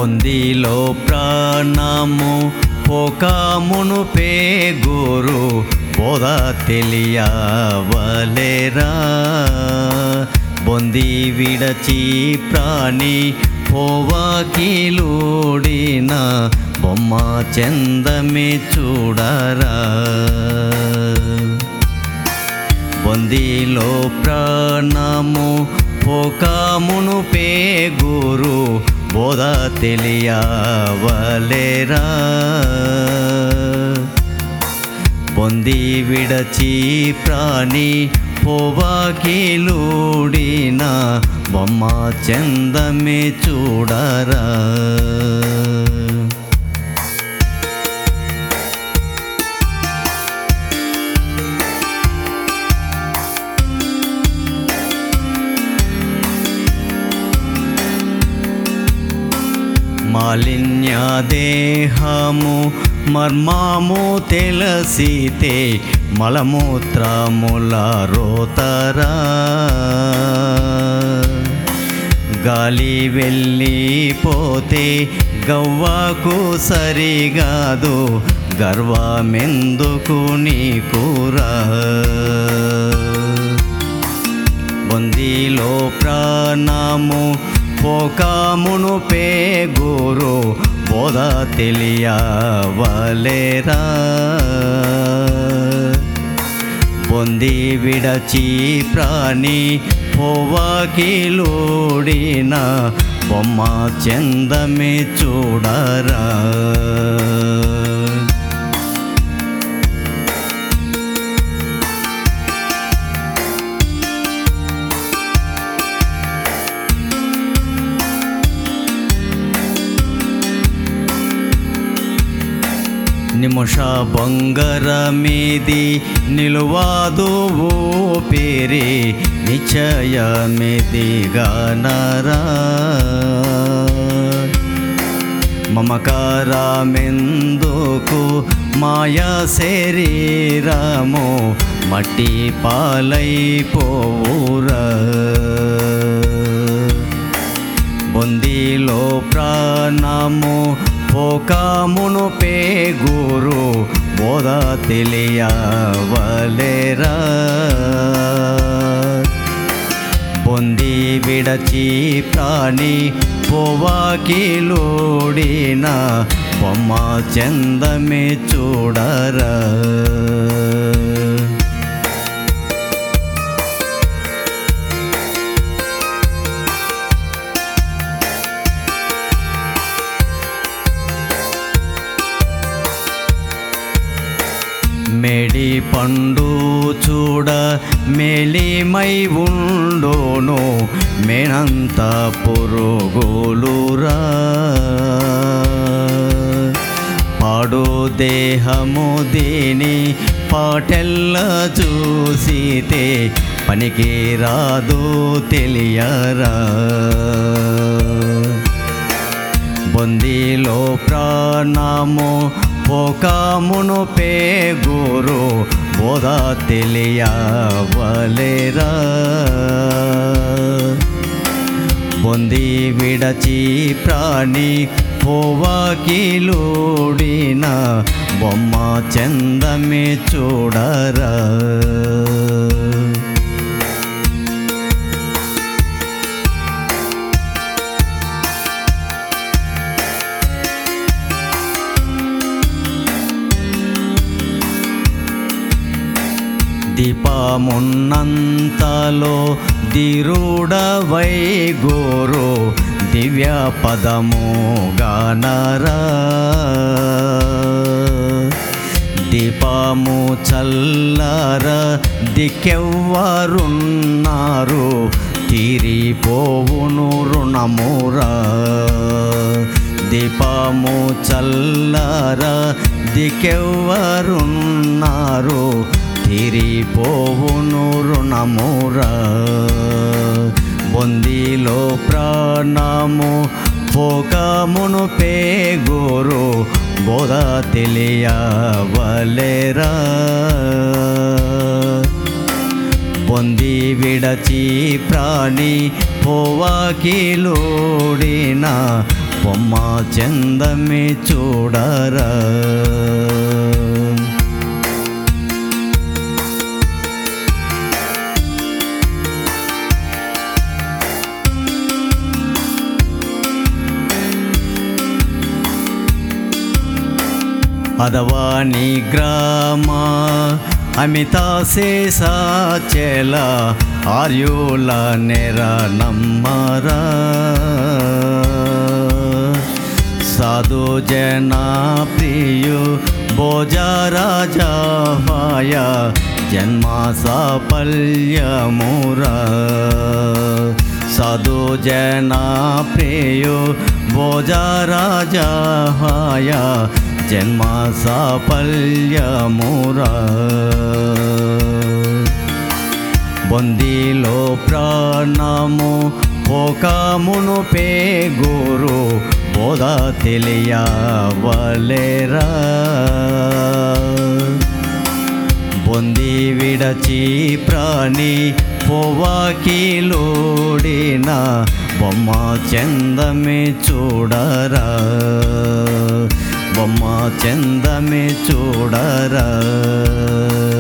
బొందిలో ప్రాణము పోకామును పే గురు బోధ తెలియవలేరా బొంది విడచి ప్రాణి పోవాకిలుడిన బొమ్మ చందమే చూడరా బొందిలో ప్రాణము పోకామును పే గురు బోధ తెలియవలేరా బొంది విడచి ప్రాణి పోవాకిలుడిన బొమ్మ చందమే చూడరా మాలిన్య దేహము మర్మము తెలిసితే మలమూత్రముల రోతరా గాలి వెళ్ళిపోతే గవ్వకు సరిగాదు గర్వమెందుకు నీకురా బొందిలో ప్రాణము పోకామును పే గురు బోధ తెలియవలేరా బొంది విడచి ప్రాణి పోవాకిలుడిన బొమ్మ చందమే చూడరా నిముష బొంగర మీది నిలువాదు ఊపిరి నిశ్చయమిది గానరా మమకారమెందుకు మాయా శరీరము మట్టి పాలైపోవురా బొందిలో ప్రాణము పోకామును పే గురు బోధ తెలియవలేరా బొంది విడచి ప్రాణి పోవాకిలోడిన బొమ్మ చందమే చూడరా మేడి పండు చూడ మేలిమై ఉండును మేనంత పురుగులురా పాడు దేహము దీని పాటెల్ల చూసితే పనికి రాదు తెలియరా బొందిలో ప్రాణము పోకామును పే గురు బోధ తెలియవలేరా బొంది విడచి ప్రాణి పోవాకిలుడిన బొమ్మ చందమే చూడరా దీపమున్నంతలో దిరుడవై గోరు దివ్య పదము గానరా దీపము చల్లర దిక్కెవ్వరున్నారు తీరిపోవును రుణమురా దీపము చల్లర దిక్కెవ్వరున్నారు తీరిపోవును రుణమురా బొందిలో ప్రాణము పోకమును పే గురు బోధ తెలియవలేరా పొంది విడచి ప్రాణి పోవాకిలోడిన బొమ్మ చందమే చూడరా అదవాని గ్రామ అమిత శేషాచల ఆర్యుల నెర నమ్మరా సాధు జన ప్రియు భోజరాజాయ జన్మ సాఫల్యమురా సాధు జన ప్రియు భోజరాజాయ జన్మ సాఫల్యమురా బొందిలో ప్రాణము పోకమును పే గురు బోధ తెలియవలేరా బొంది విడచి ప్రాణి పోవాకిలోడిన బొమ్మ చందమే చూడరా బొమ్మ చందమే చూడరా